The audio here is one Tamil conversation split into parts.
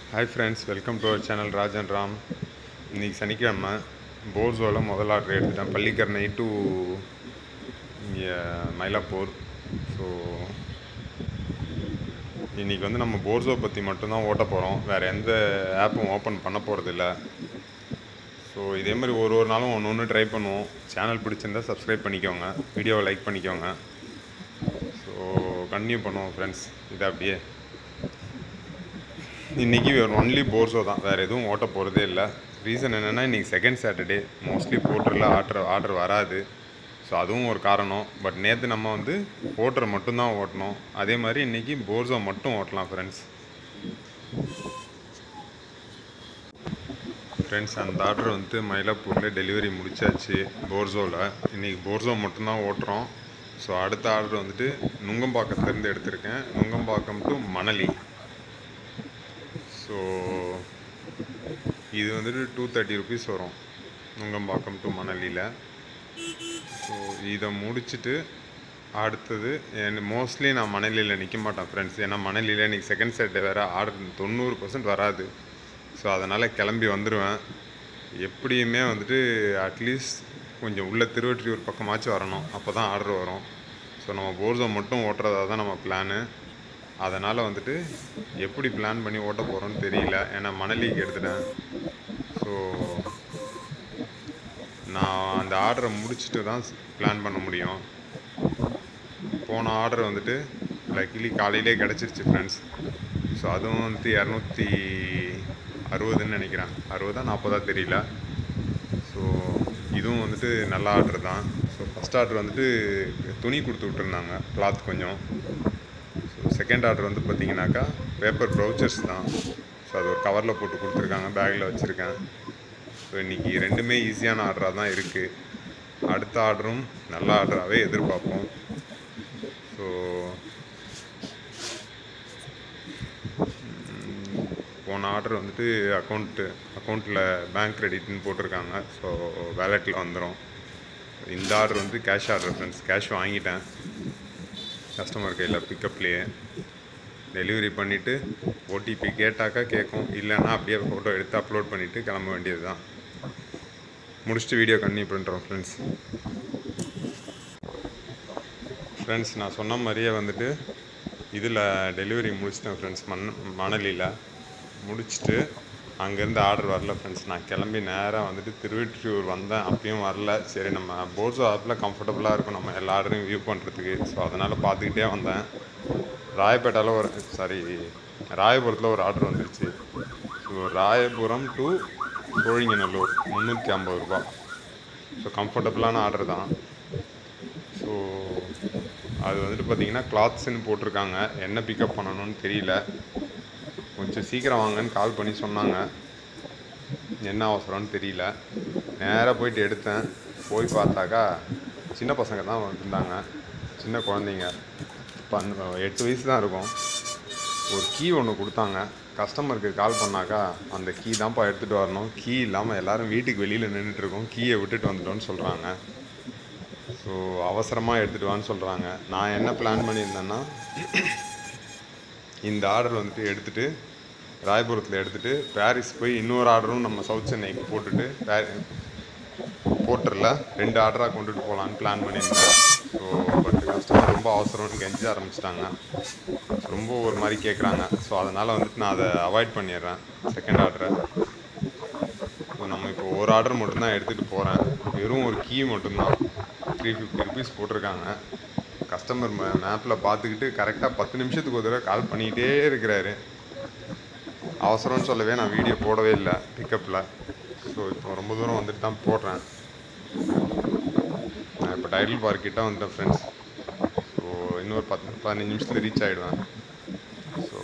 hi friends welcome to our channel Rajan Ram இன்றைக்கி சனிக்கிழமை போர்ஸோவில் முதல் ஆர்டர் எடுத்துட்டேன் பள்ளிக்கரணை டு இங்கே மயிலாப்பூர் ஸோ இன்றைக்கி வந்து நம்ம போர்ஸோ பற்றி மட்டும்தான் ஓட்ட போகிறோம் வேறு எந்த ஆப்பும் ஓப்பன் பண்ண போகிறதில்ல ஸோ இதே மாதிரி ஒரு ஒரு நாளும் ஒன்று ஒன்று ட்ரை பண்ணுவோம் சேனல் பிடிச்சிருந்தா சப்ஸ்கிரைப் பண்ணிக்கோங்க வீடியோவை லைக் பண்ணிக்கோங்க ஸோ கண்டினியூ பண்ணுவோம் ஃப்ரெண்ட்ஸ் இதை அப்படியே இன்றைக்கி ஒன்லி போர்ஸோ தான் வேறு எதுவும் ஓட்ட போகிறதே இல்லை ரீசன் என்னென்னா இன்றைக்கி செகண்ட் சாட்டர்டே மோஸ்ட்லி போர்ட்டரில் ஆர்டர் ஆர்டர் வராது ஸோ அதுவும் ஒரு காரணம் பட் நேற்று நம்ம வந்து போர்ட்டர் மட்டும்தான் ஓட்டணும் அதே மாதிரி இன்றைக்கி போர்ஸோ மட்டும் ஓட்டலாம் ஃப்ரெண்ட்ஸ் ஃப்ரெண்ட்ஸ் அந்த ஆர்டர் வந்து மயிலாப்பூரில் டெலிவரி முடிச்சாச்சு போர்ஸோவில் இன்றைக்கி போர்ஸோ மட்டும்தான் ஓட்டுறோம் ஸோ அடுத்த ஆர்டர் வந்துட்டு நுங்கம்பாக்கத்துலேருந்து எடுத்திருக்கேன் நுங்கம்பாக்கம் டு மணலி ஸோ இது வந்துட்டு டூ தேர்ட்டி ருபீஸ் வரும் நுங்கம்பாக்கம் டு மணலியில் ஸோ இதை முடிச்சுட்டு அடுத்தது மோஸ்ட்லி நான் மணலியில் நிற்க மாட்டேன் ஃப்ரெண்ட்ஸ் ஏன்னா மணலியில் இன்றைக்கி செகண்ட் செட்டு வேறு ஆர்டர் தொண்ணூறு பர்சன்ட் வராது ஸோ அதனால் கிளம்பி வந்துடுவேன் எப்படியுமே வந்துட்டு அட்லீஸ்ட் கொஞ்சம் உள்ள திருவொற்றியூர் பக்கமாச்சும் வரணும் அப்போ தான் ஆர்டர் வரும் ஸோ நம்ம போர்ஸை மட்டும் ஓட்டுறதா தான் நம்ம பிளானு அதனால் வந்துட்டு எப்படி பிளான் பண்ணி ஓட்ட போகிறோன்னு தெரியல ஏன்னா மணலிக்கு எடுத்துட்டேன் ஸோ நான் அந்த ஆர்டரை முடிச்சுட்டு தான் பிளான் பண்ண முடியும் போன ஆர்டர் வந்துட்டு லக்கிலி காலையிலே கிடச்சிருச்சு ஃப்ரெண்ட்ஸ் ஸோ அதுவும் வந்துட்டு இரநூத்தி அறுபதுன்னு நினைக்கிறேன் அறுபதா நாற்பதா தெரியல ஸோ இதுவும் வந்துட்டு நல்ல ஆர்டர் தான் ஸோ ஃபஸ்ட் ஆர்டர் வந்துட்டு துணி கொடுத்து விட்டுருந்தாங்க கிளாத் கொஞ்சம் ஸோ செகண்ட் ஆர்டர் வந்து பார்த்தீங்கன்னாக்கா பேப்பர் ப்ரௌச்சர்ஸ் தான் ஸோ அது ஒரு கவரில் போட்டு கொடுத்துருக்காங்க பேக்கில் வச்சுருக்கேன் ஸோ இன்றைக்கி ரெண்டுமே ஈஸியான ஆர்டராக தான் இருக்குது அடுத்த ஆர்டரும் நல்ல ஆர்டராகவே எதிர்பார்ப்போம் ஸோ போன ஆர்டர் வந்துட்டு அக்கௌண்ட்டு அக்கௌண்ட்டில் பேங்க் கிரெடிட்னு போட்டிருக்காங்க ஸோ வேலெட்டில் வந்துடும் இந்த ஆர்டர் வந்து கேஷ் ஆர்டர் ஃப்ரெண்ட்ஸ் கேஷ் வாங்கிட்டேன் கஸ்டமர் கையில் பிக்கப்லேயே டெலிவரி பண்ணிவிட்டு ஓடிபி கேட்டாக்கா கேட்கும் இல்லைன்னா அப்படியே ஃபோட்டோ எடுத்து அப்லோட் பண்ணிவிட்டு கிளம்ப வேண்டியது தான் முடிச்சுட்டு வீடியோ கண்டினியூ பண்ணுறோம் ஃப்ரெண்ட்ஸ் ஃப்ரெண்ட்ஸ் நான் சொன்ன மாதிரியே வந்துட்டு இதில் டெலிவரி முடிச்சிட்டேன் ஃப்ரெண்ட்ஸ் மண் மணலியில் முடிச்சுட்டு அங்கேருந்து ஆர்டர் வரல ஃப்ரெண்ட்ஸ் நான் கிளம்பி நேராக வந்துட்டு திருவெற்றியூர் வந்தேன் அப்பயும் வரல சரி நம்ம போர்ஸோ ஆப்பில் கம்ஃபர்டபுளாக இருக்கும் நம்ம எல்லா ஆர்டரையும் வியூ பண்ணுறதுக்கு ஸோ அதனால் பார்த்துக்கிட்டே வந்தேன் ராயப்பேட்டாவில் ஒரு சாரி ராயபுரத்தில் ஒரு ஆர்டர் வந்துருச்சு ஸோ ராயபுரம் டு சோழிங்கநல்லூர் முந்நூற்றி ஐம்பது ரூபா ஸோ கம்ஃபர்டபுளான ஆர்டர் தான் ஸோ அது வந்துட்டு பார்த்தீங்கன்னா கிளாத்ஸ்ன்னு போட்டிருக்காங்க என்ன பிக்கப் பண்ணணும்னு தெரியல கொஞ்சம் சீக்கிரம் வாங்கன்னு கால் பண்ணி சொன்னாங்க என்ன அவசரம்னு தெரியல நேராக போயிட்டு எடுத்தேன் போய் பார்த்தாக்கா சின்ன பசங்க தான் இருந்தாங்க சின்ன குழந்தைங்க பன் எட்டு வயசு தான் இருக்கும் ஒரு கீ ஒன்று கொடுத்தாங்க கஸ்டமருக்கு கால் பண்ணாக்கா அந்த கீ தான்ப்பா எடுத்துகிட்டு வரணும் கீ இல்லாமல் எல்லோரும் வீட்டுக்கு வெளியில் நின்றுட்டுருக்கோம் கீயை விட்டுட்டு வந்துட்டோன்னு சொல்கிறாங்க ஸோ அவசரமாக எடுத்துகிட்டு வான்னு சொல்கிறாங்க நான் என்ன பிளான் பண்ணியிருந்தேன்னா இந்த ஆர்டர் வந்துட்டு எடுத்துகிட்டு ராயபுரத்தில் எடுத்துகிட்டு பாரிஸ் போய் இன்னொரு ஆர்டரும் நம்ம சவுத் சென்னைக்கு போட்டுட்டு பாரி போர்ட்டரில் ரெண்டு ஆர்டராக கொண்டுட்டு போகலான்னு பிளான் பண்ணியிருந்தேன் ஸோ பட் கஸ்டமர் ரொம்ப அவசரம்னு கெஞ்ச ஆரம்பிச்சிட்டாங்க ரொம்ப ஒரு மாதிரி கேட்குறாங்க ஸோ அதனால் வந்துட்டு நான் அதை அவாய்ட் பண்ணிடுறேன் செகண்ட் ஆர்டரை ஸோ நம்ம இப்போ ஒரு ஆர்டர் மட்டும்தான் எடுத்துகிட்டு போகிறேன் வெறும் ஒரு கீ மட்டும்தான் த்ரீ ஃபிஃப்டி ருபீஸ் போட்டிருக்காங்க கஸ்டமர் மே மேப்பில் பார்த்துக்கிட்டு கரெக்டாக பத்து நிமிஷத்துக்கு ஒரு தடவை கால் பண்ணிக்கிட்டே இருக்கிறாரு அவசரம்னு சொல்லவே நான் வீடியோ போடவே இல்லை பிக்கப்பில் ஸோ இப்போ ரொம்ப தூரம் வந்துட்டு தான் போடுறேன் நான் இப்போ டைட்டில் பார்க் கிட்ட வந்துட்டேன் ஃப்ரெண்ட்ஸ் ஸோ இன்னொரு பத்து பதினஞ்சு நிமிஷத்தில் ரீச் ஆகிடுவேன் ஸோ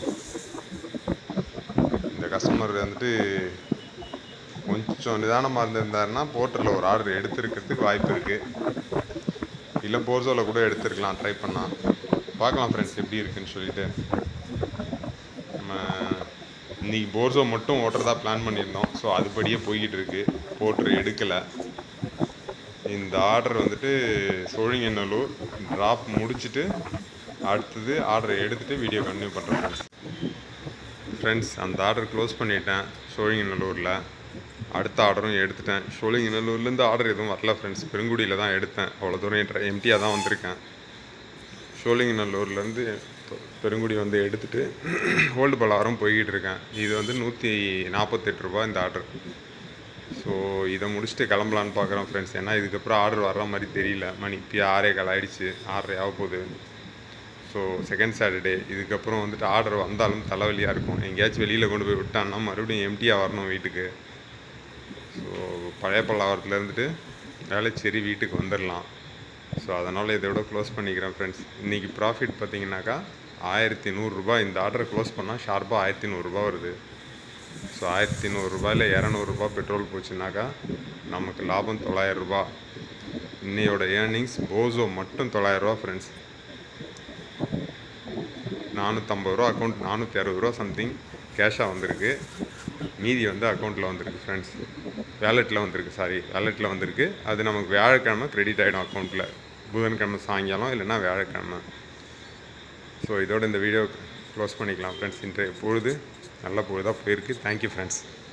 இந்த கஸ்டமர் வந்துட்டு கொஞ்சம் நிதானமாக இருந்திருந்தாருன்னா போர்ட்டரில் ஒரு ஆர்டர் எடுத்துருக்கிறதுக்கு வாய்ப்பு இருக்குது இல்லை போர்சோவில் கூட எடுத்துருக்கலாம் ட்ரை பண்ணால் பார்க்கலாம் ஃப்ரெண்ட்ஸ் எப்படி இருக்குன்னு சொல்லிட்டு நம்ம இன்றைக்கி போர்சோ மட்டும் ஓட்டுறதா பிளான் பண்ணியிருந்தோம் ஸோ அதுபடியே போய்கிட்டு இருக்கு போர்ட்ரு எடுக்கலை இந்த ஆர்டர் வந்துட்டு சோழிங்கநல்லூர் ட்ராப் முடிச்சுட்டு அடுத்தது ஆர்டரை எடுத்துகிட்டு வீடியோ கண்டினியூ பண்ணுறேன் ஃப்ரெண்ட்ஸ் அந்த ஆர்டர் க்ளோஸ் பண்ணிட்டேன் சோழிங்கநல்லூரில் அடுத்த ஆர்டரும் எடுத்துட்டேன் சோழிங்கநல்லூர்லேருந்து ஆர்டர் எதுவும் வரல ஃப்ரெண்ட்ஸ் பெருங்குடியில் தான் எடுத்தேன் அவ்வளோ தூரம் எம்டியாக தான் வந்திருக்கேன் சோழிங்கநல்லூர்லேருந்து பெருங்குடி வந்து எடுத்துட்டு ஓல்டு பல்லாரம் போய்கிட்டு இருக்கேன் இது வந்து நூற்றி நாற்பத்தெட்டு ரூபா இந்த ஆர்டர் ஸோ இதை முடிச்சுட்டு கிளம்பலான்னு பார்க்குறேன் ஃப்ரெண்ட்ஸ் ஏன்னா இதுக்கப்புறம் ஆர்டர் வர்ற மாதிரி தெரியல மணி இப்போ ஆறே கால் ஆயிடுச்சு ஆறரை ஆக போகுது ஸோ செகண்ட் சாட்டர்டே இதுக்கப்புறம் வந்துட்டு ஆர்டர் வந்தாலும் தலைவலியாக இருக்கும் எங்கேயாச்சும் வெளியில் கொண்டு போய் விட்டான்னா மறுபடியும் எம்டியாக வரணும் வீட்டுக்கு ஸோ பழைய பல்லாவரத்தில் இருந்துட்டு வேலைச்சேரி வீட்டுக்கு வந்துடலாம் ஸோ அதனால் இதோட க்ளோஸ் பண்ணிக்கிறேன் ஃப்ரெண்ட்ஸ் இன்றைக்கி ப்ராஃபிட் பார்த்தீங்கன்னாக்கா ஆயிரத்தி நூறுரூபா இந்த ஆர்டரை க்ளோஸ் பண்ணால் ஷார்ப்பாக ஆயிரத்தி நூறுரூபா வருது ஸோ ஆயிரத்தி நூறுரூபாயில் இரநூறுபா பெட்ரோல் போச்சுனாக்கா நமக்கு லாபம் தொள்ளாயிரரூபா இன்னையோட ஏர்னிங்ஸ் போசோ மட்டும் தொள்ளாயிரரூபா ஃப்ரெண்ட்ஸ் நானூற்றம்பது ரூபா அக்கௌண்ட் நானூற்றி அறுபது ரூபா சம்திங் கேஷாக வந்திருக்கு மீதி வந்து அக்கௌண்ட்டில் வந்திருக்கு ஃப்ரெண்ட்ஸ் வேலெட்டில் வந்திருக்கு சாரி வேலெட்டில் வந்திருக்கு அது நமக்கு வியாழக்கிழமை கிரெடிட் ஆகிடும் அக்கௌண்ட்டில் புதன்கிழமை சாயங்காலம் இல்லைன்னா வியாழக்கிழமை ஸோ இதோட இந்த வீடியோ க்ளோஸ் பண்ணிக்கலாம் ஃப்ரெண்ட்ஸ் இன்றைய பொழுது நல்ல பொழுதாக போயிருக்கு தேங்க்யூ ஃப்ரெண்ட்ஸ்